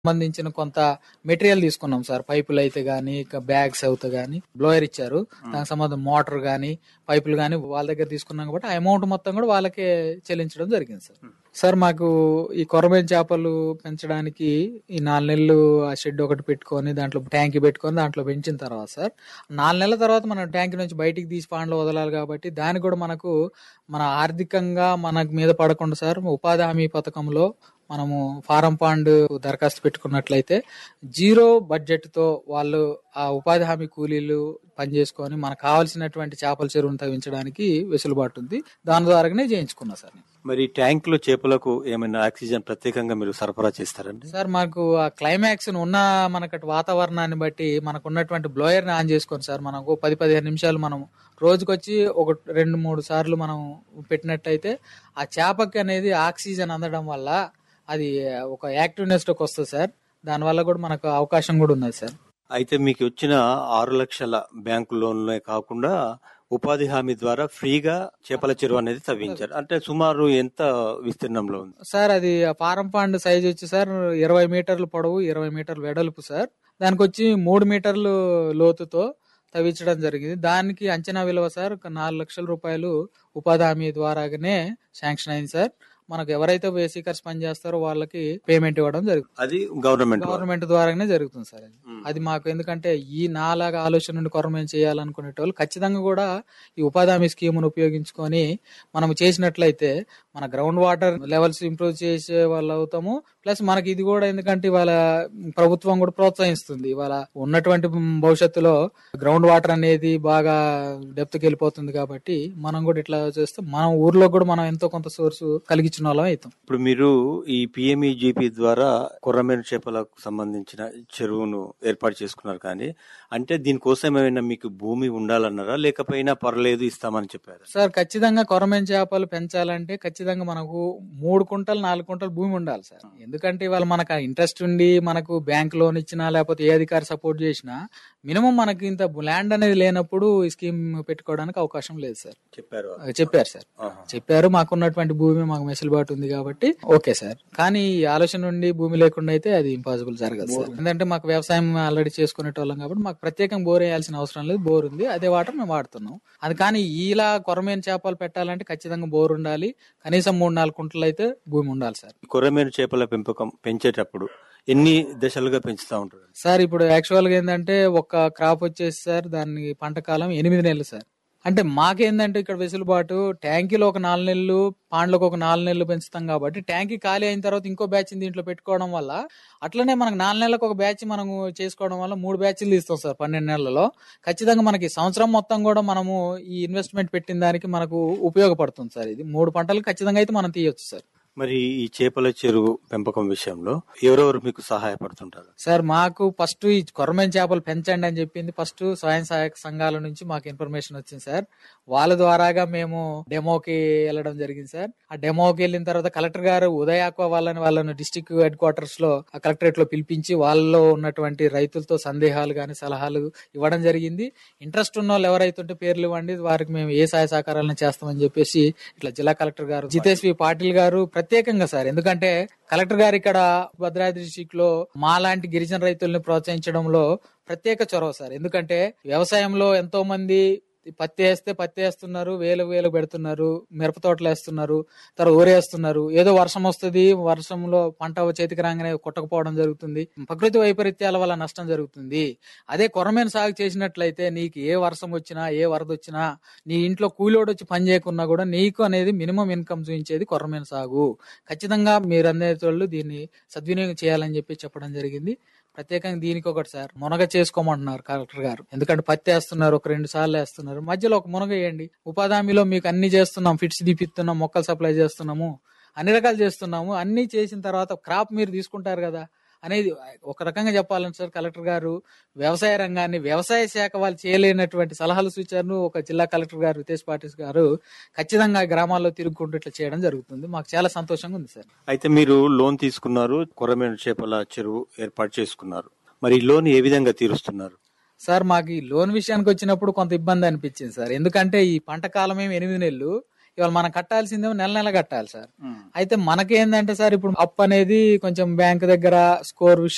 సంబంధించిన కొంత మెటీరియల్ తీసుకున్నాం సార్ పైపులు అయితే గానీ ఇక బ్యాగ్స్ అవుతా గానీ బ్లోయర్ ఇచ్చారు దానికి సంబంధం మోటార్ గానీ పైపులు గానీ వాళ్ళ దగ్గర తీసుకున్నాం కాబట్టి ఆ అమౌంట్ మొత్తం కూడా వాళ్ళకే చెల్లించడం జరిగింది సార్ సార్ మాకు ఈ కొరమేన్ చేపలు పెంచడానికి ఈ నాలుగు నెలలు ఆ షెడ్ ఒకటి పెట్టుకొని దాంట్లో ట్యాంక్ పెట్టుకొని దాంట్లో పెంచిన తర్వాత సార్ నాలుగు నెలల తర్వాత మనం ట్యాంక్ నుంచి బయటికి తీసి పాండ్లో వదలాలి కాబట్టి దానికి కూడా మనకు మన ఆర్థికంగా మన మీద పడకుండా సార్ ఉపాధి హామీ పథకంలో మనము ఫారం పాండ్ దరఖాస్తు పెట్టుకున్నట్లయితే జీరో బడ్జెట్ తో వాళ్ళు ఆ ఉపాధి హామీ కూలీలు పనిచేసుకొని మనకు కావాల్సినటువంటి చేపల చెరువును తవ్వించడానికి వెసులుబాటు ఉంది దాని ద్వారానే చేయించుకున్నా సార్ నేను. మరి ట్యాంక్ లో చేపలకు ఏమైనా ఆక్సిజన్ ప్రత్యేకంగా మీరు సరఫరా చేస్తారండి సార్ మాకు ఆ క్లైమాక్స్ ఉన్న మనకటి వాతావరణాన్ని బట్టి మనకు ఉన్నటువంటి బ్లోయర్ ని ఆన్ చేసుకొని సార్ మనకు పది పదిహేను నిమిషాలు మనం రోజుకొచ్చి ఒక రెండు మూడు సార్లు మనం పెట్టినట్టయితే ఆ చేపకి అనేది ఆక్సిజన్ అందడం వల్ల అది ఒక యాక్టివ్నెస్ లోకి వస్తుంది సార్ దానివల్ల కూడా మనకు అవకాశం కూడా ఉన్నది సార్ అయితే మీకు వచ్చిన ఆరు లక్షల బ్యాంకు లోన్లే కాకుండా ఉపాధి హామీ ద్వారా ఫ్రీగా చేపల చెరువు అనేది తవ్వించారు అంటే సుమారు ఎంత విస్తీర్ణంలో ఉంది సార్ అది ఆ పారం పాండ్ సైజ్ వచ్చి సార్ ఇరవై మీటర్లు పొడవు ఇరవై మీటర్లు వెడల్పు సార్ దానికి వచ్చి మూడు మీటర్లు లోతుతో తవ్వించడం జరిగింది దానికి అంచనా విలువ సార్ ఒక నాలుగు లక్షల రూపాయలు ఉపాధి హామీ ద్వారాగానే శాంక్షన్ అయింది సార్ మనకు ఎవరైతే బేసికర్స్ పని చేస్తారో వాళ్ళకి పేమెంట్ ఇవ్వడం జరుగుతుంది అది గవర్నమెంట్ వారు. గవర్నమెంట్ ద్వారానే జరుగుతుంది సార్ అది మ్మ్. అది మాకు ఎందుకంటే ఈ నాలాగా ఆలోచన నుండి కొరమేం చేయాలనుకునేటోళ్ళు ఖచ్చితంగా కూడా ఈ ఉపాధి హామీ స్కీమును ఉపయోగించుకొని మనం చేసినట్లయితే మన గ్రౌండ్ వాటర్ లెవెల్స్ ఇంప్రూవ్ చేసే వాళ్ళు అవుతాము ప్లస్ మనకి ఇది కూడా ఎందుకంటే ఇవాళ ప్రభుత్వం కూడా ప్రోత్సహిస్తుంది ఇవాళ ఉన్నటువంటి భవిష్యత్తులో గ్రౌండ్ వాటర్ అనేది బాగా డెప్త్ కి వెళ్ళిపోతుంది కాబట్టి మనం కూడా ఇట్లా చేస్తే మన ఊర్లో కూడా మనం ఎంతో కొంత సోర్స్ కలిగించిన వాళ్ళం అవుతాం ఇప్పుడు మీరు ఈ పిఎంఈజీపీ ద్వారా కొర్రమేను చేపలకు సంబంధించిన చెరువును ఏర్పాటు చేసుకున్నారు కానీ అంటే దీనికోసం ఏమైనా మీకు భూమి ఉండాలన్నారా లేకపోయినా పర్లేదు ఇస్తామని చెప్పారు సార్ ఖచ్చితంగా కొరమేన్ చేపలు పెంచాలంటే ఖచ్చితంగా మనకు మూడు కుంటలు నాలుగు కుంటలు భూమి ఉండాలి సార్ ఎందుకంటే ఇవాళ మనకు ఇంట్రెస్ట్ ఉండి మనకు బ్యాంక్ లోన్ ఇచ్చినా లేకపోతే ఏ అధికారి సపోర్ట్ చేసినా మినిమం మనకి ఇంత ల్యాండ్ అనేది లేనప్పుడు ఈ స్కీమ్ పెట్టుకోవడానికి అవకాశం లేదు సార్ చెప్పారు అది చెప్పారు సార్ ఆహా. చెప్పారు మాకున్నటువంటి భూమి మాకు వెసులుబాటు ఉంది కాబట్టి ఓకే సార్ కానీ ఈ ఆలోచన నుండి భూమి లేకుండా అయితే అది ఇంపాసిబుల్ జరగదు సార్ ఎందుకంటే మాకు వ్యవసాయం ఆల్రెడీ చేసుకునేటోళ్ళం కాబట్టి మాకు ప్రత్యేకంగా బోర్ వేయాల్సిన అవసరం లేదు బోర్ ఉంది అదే వాటర్ మేము వాడుతున్నాం అది కానీ ఇలా కొరమేను చేపలు పెట్టాలంటే ఖచ్చితంగా బోర్ ఉండాలి కనీసం మూడు నాలుగు కుంటలు అయితే భూమి ఉండాలి సార్ కొర్రమేను చేపల పెంపకం పెంచేటప్పుడు ఎన్ని దశలుగా పెంచుతా ఉంటారు సార్ ఇప్పుడు యాక్చువల్ గా ఏంటంటే ఒక క్రాప్ వచ్చేసి సార్ దాన్ని పంట కాలం ఎనిమిది నెలలు సార్ అంటే మాకేందంటే ఇక్కడ వెసులుబాటు ట్యాంకీలో ఒక నాలుగు నెలలు పాండ్లకు ఒక నాలుగు నెలలు పెంచుతాం కాబట్టి ట్యాంకీ ఖాళీ అయిన తర్వాత ఇంకో బ్యాచ్ దీంట్లో పెట్టుకోవడం వల్ల అట్లనే మనకు నాలుగు నెలలకు ఒక బ్యాచ్ మనం చేసుకోవడం వల్ల మూడు బ్యాచ్లు తీస్తాం సార్ పన్నెండు నెలలలో ఖచ్చితంగా మనకి సంవత్సరం మొత్తం కూడా మనము ఈ ఇన్వెస్ట్మెంట్ పెట్టిన దానికి మనకు ఉపయోగపడుతుంది సార్ ఇది మూడు పంటలు ఖచ్చితంగా అయితే మనం తీయొచ్చు సార్ మరి ఈ చేపల చెరువు పెంపకం విషయంలో ఎవరెవరు మీకు సహాయపడుతుంటారు సార్ మాకు ఫస్ట్ ఈ కొరమేన్ చేపలు పెంచండి అని చెప్పింది ఫస్ట్ స్వయం సహాయక సంఘాల నుంచి మాకు ఇన్ఫర్మేషన్ వచ్చింది సార్ వాళ్ళ ద్వారాగా మేము డెమోకి వెళ్ళడం జరిగింది సార్ ఆ డెమోకి వెళ్ళిన తర్వాత కలెక్టర్ గారు ఉదయ ఆక్వా వాళ్ళని వాళ్ళని డిస్టిక్ హెడ్ క్వార్టర్స్ లో ఆ కలెక్టరేట్ లో పిలిపించి వాళ్ళలో ఉన్నటువంటి రైతులతో సందేహాలు గాని సలహాలు ఇవ్వడం జరిగింది ఇంట్రెస్ట్ ఉన్న వాళ్ళు ఎవరైతే ఉంటే పేర్లు ఇవ్వండి వారికి మేము ఏ సహాయ సహకారాలను చేస్తామని చెప్పేసి ఇట్లా జిల్లా కలెక్టర్ గారు జితేశ్వి పాటిల్ గారు ప్రత్యేకంగా సార్ ఎందుకంటే కలెక్టర్ గారు ఇక్కడ భద్రాద్రి డిస్టిక్ లో మాలాంటి గిరిజన రైతుల్ని ప్రోత్సహించడంలో ప్రత్యేక చొరవ సార్ ఎందుకంటే వ్యవసాయంలో ఎంతో మంది పత్తి వేస్తే పత్తి వేస్తున్నారు వేలు వేలు పెడుతున్నారు మిరప తోటలు వేస్తున్నారు తర్వాత ఊరేస్తున్నారు ఏదో వర్షం వస్తుంది వర్షంలో పంట చేతికి రాగానే కొట్టకపోవడం జరుగుతుంది ప్రకృతి వైపరీత్యాల వల్ల నష్టం జరుగుతుంది అదే కొరమేన సాగు చేసినట్లయితే నీకు ఏ వర్షం వచ్చినా ఏ వరద వచ్చినా నీ ఇంట్లో కూలోడు వచ్చి పని చేయకున్నా కూడా నీకు అనేది మినిమం ఇన్కమ్ చూపించేది కొర్రమేన సాగు ఖచ్చితంగా మీరు అనేటోళ్ళు దీన్ని సద్వినియోగం చేయాలని చెప్పి చెప్పడం జరిగింది ప్రత్యేకంగా దీనికి ఒకటి సార్ మునగ చేసుకోమంటున్నారు కలెక్టర్ గారు ఎందుకంటే పత్తి వేస్తున్నారు ఒక రెండు సార్లు వేస్తున్నారు మధ్యలో ఒక మునగ వేయండి ఉపాధి హామీలో మీకు అన్ని చేస్తున్నాం ఫిట్స్ తీపిస్తున్నాం మొక్కలు సప్లై చేస్తున్నాము అన్ని రకాలు చేస్తున్నాము అన్ని చేసిన తర్వాత క్రాప్ మీరు తీసుకుంటారు కదా అనేది ఒక రకంగా చెప్పాలని సార్ కలెక్టర్ గారు వ్యవసాయ రంగాన్ని వ్యవసాయ శాఖ వాళ్ళు చేయలేనటువంటి సలహాలు సూచనలు ఒక జిల్లా కలెక్టర్ గారు రితేష్ పాటిస్ గారు ఖచ్చితంగా గ్రామాల్లో తిరుగుకుంటూ ఇట్లా చేయడం జరుగుతుంది మాకు చాలా సంతోషంగా ఉంది సార్ అయితే మీరు లోన్ తీసుకున్నారు కొర్రమేను చేపల చెరువు ఏర్పాటు చేసుకున్నారు మరి ఈ లోన్ ఏ విధంగా తీరుస్తున్నారు సార్ మాకు ఈ లోన్ విషయానికి వచ్చినప్పుడు కొంత ఇబ్బంది అనిపించింది సార్ ఎందుకంటే ఈ పంట కాలం ఏమి ఎనిమిది నెలలు ఇవాళ మనం కట్టాల్సిందేమో నెల నెల కట్టాలి సార్ అయితే మనకేందంటే సార్ ఇప్పుడు అప్ అనేది కొంచెం బ్యాంక్ దగ్గర స్కోర్ విషయం